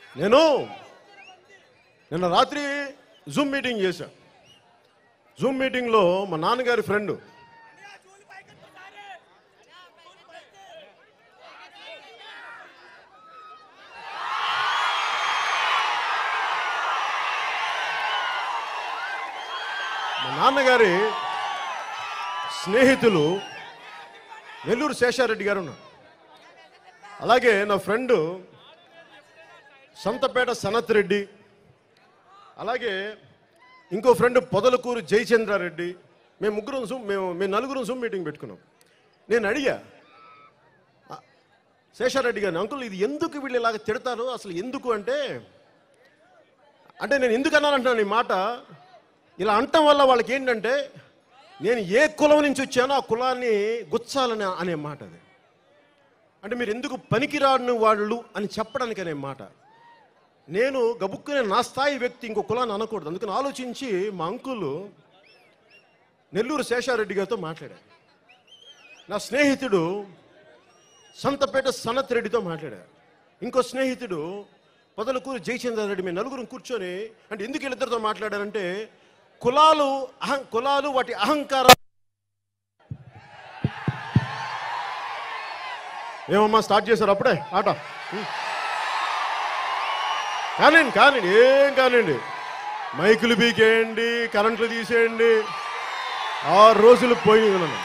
నేను నిన్న రాత్రి జూమ్ మీటింగ్ చేశా జూమ్ మీటింగ్లో మా నాన్నగారి ఫ్రెండ్ మా నాన్నగారి స్నేహితులు నెల్లూరు శేషారెడ్డి గారు ఉన్నారు అలాగే నా ఫ్రెండ్ సంతపేట సనత్ రెడ్డి అలాగే ఇంకో ఫ్రెండ్ పొదలకూరు జయచంద్రారెడ్డి మేము ముగ్గురం జూమ్ మేము మేము నలుగురం జూమ్ మీటింగ్ పెట్టుకున్నాం నేను అడిగా ఆ, శేషారెడ్డి గారిని అంకుల్ ఇది ఎందుకు వీళ్ళు ఇలాగ తిడతారు అసలు ఎందుకు అంటే అంటే నేను ఎందుకు అన్నానంటున్నాను ఈ మాట ఇలా అంటం వల్ల వాళ్ళకి ఏంటంటే నేను ఏ కులం నుంచి వచ్చానో ఆ కులాన్ని గుచ్చాలని అనే మాట అది అంటే మీరు ఎందుకు పనికిరాని వాళ్ళు అని చెప్పడానికి అనే మాట నేను గబుక్కునే నా స్థాయి వ్యక్తి ఇంకో కులాన్ని అనకూడదు అందుకని ఆలోచించి మా అంకులు నెల్లూరు శేషారెడ్డి గారితో మాట్లాడారు నా స్నేహితుడు సంతపేట సనత్ రెడ్డితో మాట్లాడారు ఇంకో స్నేహితుడు పొదలకూరు జయచంద్రారెడ్డి మేము నలుగురం కూర్చొని అంటే ఎందుకు వీళ్ళిద్దరితో మాట్లాడారంటే కులాలు అహం కులాలు వాటి అహంకారం ఏమమ్మా స్టార్ట్ చేశారు అప్పుడే ఆట ఉం. కానివ్వండి కానివ్వండి ఏం కానివ్వండి మైకులు బీకేయండి కరెంట్లు తీసేయండి ఆరు రోజులు పోయింది నన్ను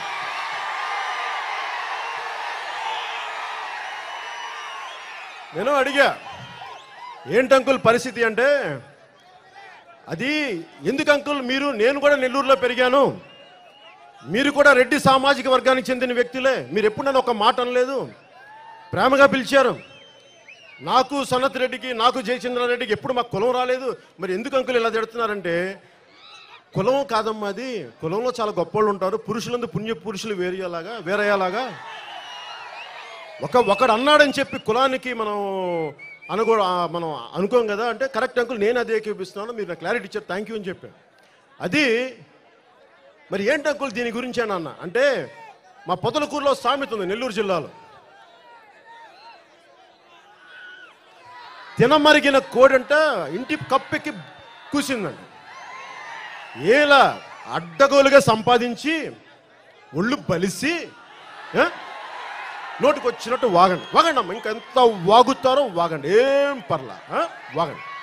నేను అడిగా ఏంటి అంకుల్ పరిస్థితి అంటే అది ఎందుకు అంకుల్ మీరు నేను కూడా నెల్లూరులో పెరిగాను మీరు కూడా రెడ్డి సామాజిక వర్గానికి చెందిన వ్యక్తులే మీరు ఎప్పుడు నన్ను ఒక మాట అనలేదు ప్రేమగా పిలిచారు నాకు సనత్ రెడ్డికి నాకు జయచంద్రారెడ్డికి ఎప్పుడు మాకు కులం రాలేదు మరి ఎందుకు అంకుల్ ఇలా తిడుతున్నారంటే కులం కాదమ్మా అది కులంలో చాలా గొప్పవాళ్ళు ఉంటారు పురుషులందు పుణ్య పురుషులు వేరేలాగా వేరేలాగా ఒక ఒకడు అన్నాడని చెప్పి కులానికి మనం అనుకో ఆ, మనం అనుకోం కదా అంటే కరెక్ట్ అంకుల్ నేను అదే చూపిస్తున్నాను మీరు నాకు క్లారిటీ ఇచ్చారు థ్యాంక్ యూ అని చెప్పాను అది మరి ఏంటి అంకుల్ దీని గురించి అని అన్న అంటే మా పొదలకూరులో సామెత ఉంది నెల్లూరు జిల్లాలో తినమరిగిన కోడంట ఇంటి కప్పెక్కి కూసిందంట ఏలా అడ్డగోలుగా సంపాదించి ఒళ్ళు బలిసి ఆ? నోటికి వచ్చినట్టు వాగండి వాగండి అమ్మ ఇంకెంత వాగుతారో వాగండి ఏం పర్లా ఆ? వాగండి